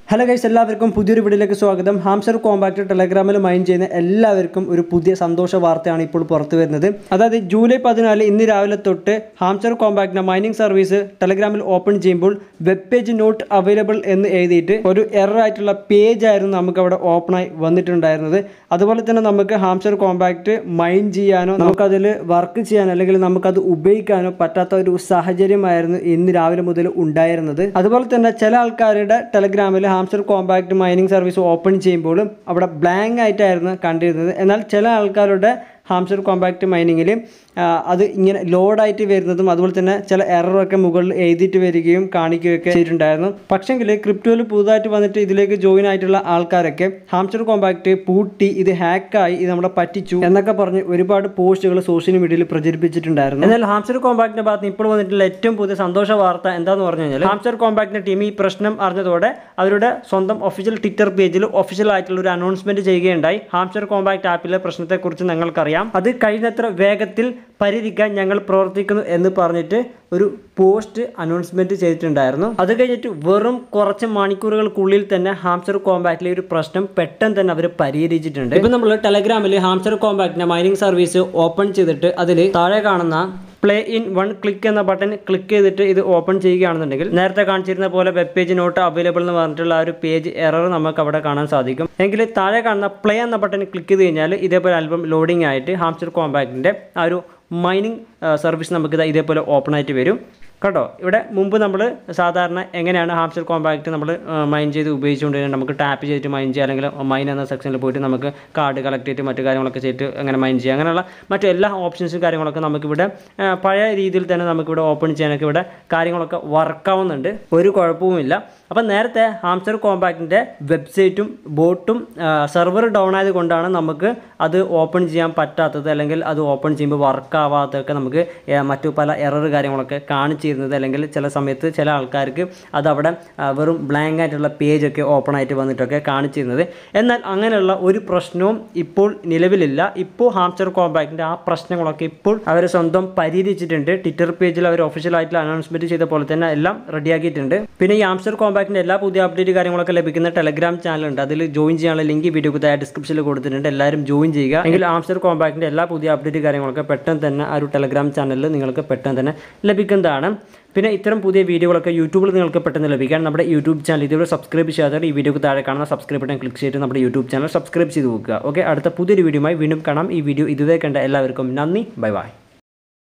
hello guys എല്ലാവർക്കും പുതിയൊരു വീഡിയോയിലേക്ക് സ്വാഗതം ഹാംസർ കോമ്പാക്ട് ടെലഗ്രാമിൽ മൈൻ ചെയ്യുന്ന എല്ലാവർക്കും ഒരു പുതിയ സന്തോഷ വാർത്തയാണ് ഇപ്പോൾ പുറത്തു വരുന്നത് അതായത് ജൂലൈ പതിനാല് ഇന്ന് രാവിലെ തൊട്ട് ഹാംസർ കോമ്പാക്ടിന്റെ മൈനിങ് സർവീസ് ടെലഗ്രാമിൽ ഓപ്പൺ ചെയ്യുമ്പോൾ വെബ് പേജ് നോട്ട് അവൈലബിൾ എന്ന് എഴുതിയിട്ട് ഒരു എറർ ആയിട്ടുള്ള പേജ് ആയിരുന്നു നമുക്ക് അവിടെ ഓപ്പണായി വന്നിട്ടുണ്ടായിരുന്നത് അതുപോലെ തന്നെ നമുക്ക് ഹാംസർ കോമ്പാക്ട് മൈൻ ചെയ്യാനോ നമുക്കതിൽ വർക്ക് ചെയ്യാനോ അല്ലെങ്കിൽ നമുക്കത് ഉപയോഗിക്കാനോ പറ്റാത്ത ഒരു സാഹചര്യമായിരുന്നു ഇന്ന് രാവിലെ മുതൽ ഉണ്ടായിരുന്നത് അതുപോലെ തന്നെ ചില ആൾക്കാരുടെ ടെലഗ്രാമിൽ Hamster Kombat mining service open ചെയ്യുമ്പോഴും അവിടെ ബ്ലാങ്ക് ആയിട്ടായിരുന്നു കണ്ടിരുന്നത് എന്നാൽ ചില ആൾക്കാരുടെ ഹാംസ്റ്റർ കോമ്പാക്ട് മൈനിങ്ങിൽ അത് ഇങ്ങനെ ലോഡായിട്ട് വരുന്നതും അതുപോലെ തന്നെ ചില എററൊക്കെ മുകളിൽ എഴുതിയിട്ട് വരികയും കാണിക്കുകയൊക്കെ ചെയ്തിട്ടുണ്ടായിരുന്നു പക്ഷെങ്കിൽ ക്രിപ്റ്റോയിൽ പുതുതായിട്ട് വന്നിട്ട് ഇതിലേക്ക് ജോയിൻ ആയിട്ടുള്ള ആൾക്കാരൊക്കെ ഹാംസ്റ്റർ കോമ്പാക്ട് പൂട്ടി ഇത് ഹാക്കായി ഇത് നമ്മളെ പറ്റിച്ചു എന്നൊക്കെ പറഞ്ഞ് ഒരുപാട് പോസ്റ്റുകൾ സോഷ്യൽ മീഡിയയിൽ പ്രചരിപ്പിച്ചിട്ടുണ്ടായിരുന്നു എന്നാൽ ഹാംസ്റ്റർ കോമ്പാക്ടിന്റെ ഭാഗത്ത് ഇപ്പോൾ വന്നിട്ടുള്ള ഏറ്റവും പുതിയ സന്തോഷ വാർത്ത എന്താന്ന് പറഞ്ഞു കഴിഞ്ഞാൽ ഹാംസ്റ്റർ കോമ്പാക്ടിന്റെ ടീം ഈ പ്രശ്നം അറിഞ്ഞതോടെ അവരുടെ സ്വന്തം ഒഫീഷ്യൽ ട്വിറ്റർ പേജിൽ ഒഫീഷ്യൽ ആയിട്ടുള്ള ഒരു അനൗൺസ്മെന്റ് ചെയ്യുകയുണ്ടായി ഹാംസ്റ്റർ കോമ്പാക്ട് ആപ്പിലെ പ്രശ്നത്തെക്കുറിച്ച് ഞങ്ങൾക്കറിയാം അത് കഴിയുന്നത്ര വേഗത്തിൽ പരിഹരിക്കാൻ ഞങ്ങൾ പ്രവർത്തിക്കുന്നു എന്ന് പറഞ്ഞിട്ട് ഒരു പോസ്റ്റ് അനൗൺസ്മെന്റ് ചെയ്തിട്ടുണ്ടായിരുന്നു അത് കഴിഞ്ഞിട്ട് വെറും കുറച്ച് മണിക്കൂറുകൾക്കുള്ളിൽ തന്നെ ഹാംസ്റ്റർ കോമ്പാക്റ്റിലെ ഒരു പ്രശ്നം പെട്ടെന്ന് തന്നെ അവർ പരിഹരിച്ചിട്ടുണ്ട് ഇപ്പം നമ്മൾ ടെലഗ്രാമിൽ ഹാംസ്റ്റർ കോമ്പാക്റ്റിന്റെ മൈനിങ് സർവീസ് ഓപ്പൺ ചെയ്തിട്ട് അതിൽ താഴെ കാണുന്ന പ്ലേ ഇൻ വൺ ക്ലിക്ക് എന്ന ബട്ടൺ ക്ലിക്ക് ചെയ്തിട്ട് ഇത് ഓപ്പൺ ചെയ്യുകയാണെന്നുണ്ടെങ്കിൽ നേരത്തെ കാണിച്ചിരുന്ന പോലെ വെബ് പേജ് നോട്ട് അവൈലബിൾ എന്ന് പറഞ്ഞിട്ടുള്ള ആ ഒരു പേജ് എറർ നമുക്ക് അവിടെ കാണാൻ സാധിക്കും എങ്കിൽ താഴെ കാണുന്ന പ്ലേ എന്ന ബട്ടൺ ക്ലിക്ക് ചെയ്ത് കഴിഞ്ഞാൽ ഇതേപോലെ ആൽബം ലോഡിംഗ് ആയിട്ട് ഹാംസ്റ്റർ കോമ്പാക്റ്റിൻ്റെ ആ ഒരു മൈനിങ് സർവീസ് നമുക്ക് ഇതാ ഇതേപോലെ ഓപ്പൺ ആയിട്ട് വരും കേട്ടോ ഇവിടെ മുമ്പ് നമ്മൾ സാധാരണ എങ്ങനെയാണ് ഹാംസ്റ്റർ കോമ്പാക്റ്റ് നമ്മൾ മൈൻ ചെയ്ത് ഉപയോഗിച്ചുകൊണ്ട് നമുക്ക് ടാപ്പ് ചെയ്തിട്ട് മൈൻ ചെയ്യുക അല്ലെങ്കിൽ മൈൻ എന്ന സെക്ഷനിൽ പോയിട്ട് നമുക്ക് കാർഡ് കളക്ട് ചെയ്തിട്ട് മറ്റു കാര്യങ്ങളൊക്കെ ചെയ്തിട്ട് അങ്ങനെ മൈൻ ചെയ്യുക അങ്ങനെയുള്ള മറ്റു എല്ലാ ഓപ്ഷൻസും കാര്യങ്ങളൊക്കെ നമുക്കിവിടെ ആ, പഴയ രീതിയിൽ തന്നെ നമുക്കിവിടെ ഓപ്പൺ ചെയ്യാനൊക്കെ ഇവിടെ കാര്യങ്ങളൊക്കെ വർക്കാവുന്നുണ്ട് ഒരു കുഴപ്പവുമില്ല അപ്പം നേരത്തെ ഹാംസ്റ്റർ കോമ്പാക്റ്റിൻ്റെ വെബ്സൈറ്റും ബോട്ടും സെർവർ ഡൗൺ ആയതുകൊണ്ടാണ് നമുക്ക് അത് ഓപ്പൺ ചെയ്യാൻ പറ്റാത്തത് അല്ലെങ്കിൽ അത് ഓപ്പൺ ചെയ്യുമ്പോൾ വർക്ക് ആവാത്തതൊക്കെ നമുക്ക് ഏ, മറ്റു പല എറർ കാര്യങ്ങളൊക്കെ കാണിച്ചിരുന്നത് അല്ലെങ്കിൽ ചില സമയത്ത് ചില ആൾക്കാർക്ക് അത് അവിടെ ആ, വെറും ബ്ലാങ്ക് ആയിട്ടുള്ള പേജൊക്കെ ഓപ്പൺ ആയിട്ട് വന്നിട്ടൊക്കെ കാണിച്ചിരുന്നത് എന്നാൽ അങ്ങനെയുള്ള ഒരു പ്രശ്നവും ഇപ്പോൾ നിലവിലില്ല ഇപ്പോൾ ഹാംസ്റ്റർ കോമ്പാക്റ്റിൻ്റെ ആ പ്രശ്നങ്ങളൊക്കെ ഇപ്പോൾ അവർ സ്വന്തം പരിഹരിച്ചിട്ടുണ്ട് ട്വിറ്റർ പേജിൽ അവർ ഒഫീഷ്യലായിട്ടുള്ള അനൗൺസ്മെൻറ്റ് ചെയ്ത പോലെ തന്നെ എല്ലാം റെഡിയാക്കിയിട്ടുണ്ട് പിന്നെ ഈ ഹാംസ്റ്റർ കോമ്പാക്റ്റിൻ്റെ എല്ലാ പുതിയ അപ്ഡേറ്റ് കാര്യങ്ങളൊക്കെ ലഭിക്കുന്ന ടെലഗ്രാം ചാനൽ ഉണ്ട് അതിൽ ജോയിൻ ചെയ്യാനുള്ള ലിങ്ക് വീഡിയോക്ക് താഴെ ഡിസ്ക്രിപ്ഷനിൽ കൊടുത്തിട്ടുണ്ട് എല്ലാവരും ജോയിൻ ചെയ്യുക എങ്കിൽ ഹാംസ്റ്റർ കോമ്പാക്റ്റിൻ്റെ എല്ലാ പുതിയ അപ്ഡേറ്റ് കാര്യങ്ങളൊക്കെ പെട്ടെന്ന് തന്നെ ആ ഒരു ടെലഗ്രാം ചാനലിൽ നിങ്ങൾക്ക് പെട്ടെന്ന് തന്നെ ലഭിക്കുന്നതാണ് പിന്നെ ഇത്തരം പുതിയ വീഡിയോകളൊക്കെ യൂട്യൂബിൽ നിങ്ങൾക്ക് പെട്ടെന്ന് ലഭിക്കാൻ നമ്മുടെ യൂട്യൂബ് ചാനൽ ഇതുവരെ സബ്സ്ക്രൈബ് ചെയ്യാത്തവർ ഈ വീഡിയോക്ക് താഴെ കാണുന്ന സബ്സ്ക്രൈബ് ബട്ടൺ ക്ലിക്ക് ചെയ്തിട്ട് നമ്മുടെ യൂട്യൂബ് ചാനൽ സബ്സ്ക്രൈബ് ചെയ്ത് വെക്കുക ഓക്കെ അടുത്ത പുതിയൊരു വീഡിയോയുമായി വീണ്ടും കാണാം ഈ വീഡിയോ ഇതുവരെ കണ്ട എല്ലാവർക്കും നന്ദി ബൈ ബൈ